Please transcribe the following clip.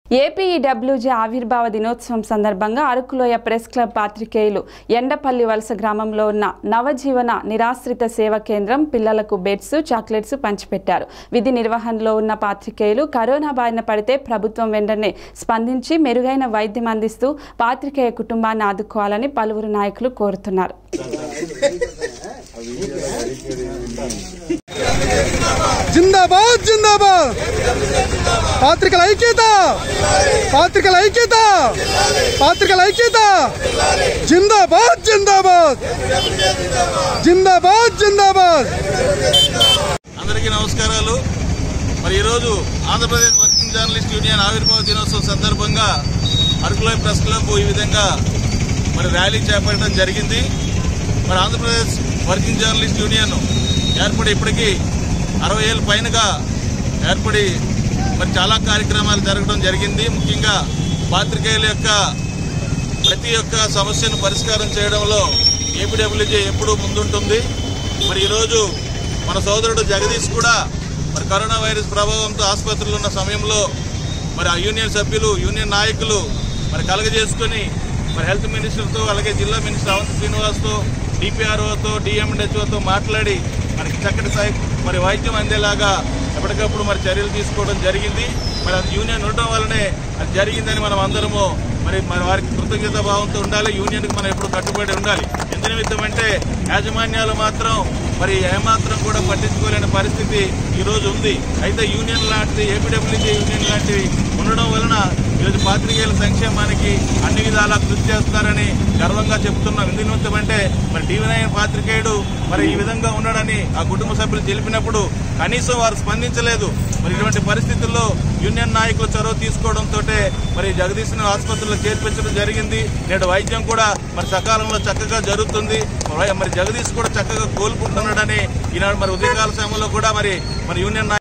ఏపీఈడబ్ల్యూజే ఆవిర్భావ దినోత్సవం సందర్భంగా అరకులోయ ప్రెస్ క్లబ్ పాత్రికేయులు ఎండపల్లి వలస గ్రామంలో ఉన్న నవజీవన నిరాశ్రిత సేవా కేంద్రం పిల్లలకు బెడ్స్ చాక్లెట్స్ పంచిపెట్టారు విధి నిర్వహణలో ఉన్న పాత్రికేయులు కరోనా బారిన పడితే ప్రభుత్వం వెంటనే స్పందించి మెరుగైన వైద్యం అందిస్తూ పాత్రికేయ కుటుంబాన్ని ఆదుకోవాలని పలువురు నాయకులు కోరుతున్నారు జిందాబాద్ జిందాబాద్ పాత్రికల ఐక్యత పాత్రికల ఐక్యత పాత్రికల ఐక్యత జిందాబాద్ జిందాబాద్ జిందాబాద్ జిందాబాద్ అందరికీ నమస్కారాలు మరి ఈరోజు ఆంధ్రప్రదేశ్ వర్కింగ్ జర్నలిస్ట్ యూనియన్ ఆవిర్భావ దినోత్సవం సందర్భంగా అరకులోయ ప్రెస్ క్లబ్ ఈ విధంగా మరి ర్యాలీ చేపట్టడం జరిగింది మరి ఆంధ్రప్రదేశ్ వర్కింగ్ జర్నలిస్ట్ యూనియన్ ఏర్పడి ఇప్పటికీ అరవై ఏళ్ళ పైనగా ఏర్పడి మరి చాలా కార్యక్రమాలు జరగడం జరిగింది ముఖ్యంగా పాత్రికేయుల యొక్క ప్రతి ఒక్క సమస్యను పరిష్కారం చేయడంలో ఏపీడబ్ల్యూజే ఎప్పుడూ ముందుంటుంది మరి ఈరోజు మన సోదరుడు జగదీష్ కూడా మరి కరోనా వైరస్ ప్రభావంతో ఆసుపత్రిలో ఉన్న సమయంలో మరి ఆ యూనియన్ సభ్యులు యూనియన్ నాయకులు మరి కలగజేసుకొని మరి హెల్త్ మినిస్టర్తో అలాగే జిల్లా మినిస్టర్ అవంతి శ్రీనివాస్తో డిపిఆర్ఓతో డిఎండ్హెచ్ఓతో మాట్లాడి మనకి చక్కటి సాయి మరి వైద్యం అందేలాగా ఎప్పటికప్పుడు మరి చర్యలు తీసుకోవడం జరిగింది మరి అది యూనియన్ ఉండటం వల్లనే అది జరిగిందని మనం అందరము మరి మరి వారికి కృతజ్ఞత భావంతో ఉండాలి యూనియన్కి మనం ఎప్పుడు కట్టుబడి ఉండాలి ఎందు నిమిత్తం అంటే యాజమాన్యాలు మాత్రం మరి ఏమాత్రం కూడా పట్టించుకోలేని పరిస్థితి ఈ రోజు ఉంది అయితే యూనియన్ లాంటిది ఏపీడబ్ల్యూజీ యూనియన్ లాంటివి ఉండడం వలన ఈరోజు పాత్రికేయుల సంక్షేమానికి అన్ని విధాలా కృషి చేస్తున్నారని గర్వంగా చెబుతున్నాం ఎందు నిమిత్తం అంటే మరి టీవీ నైన్ పాత్రికేయుడు మరి ఈ విధంగా ఉన్నాడని ఆ కుటుంబ సభ్యులు తెలిపినప్పుడు కనీసం వారు స్పందించలేదు మరి ఇటువంటి పరిస్థితుల్లో యూనియన్ నాయకులు చొరవ తీసుకోవడంతో మరి జగదీశ్ని ఆసుపత్రిలో చేర్పించడం జరిగింది నేడు వైద్యం కూడా మరి సకాలంలో చక్కగా జరుగుతుంది మరి మరి జగదీష్ కూడా చక్కగా కోలుకుంటున్నాడని ఈనాడు మరి ఉదయకాల సమయంలో కూడా మరి మరి యూనియన్ నాయ-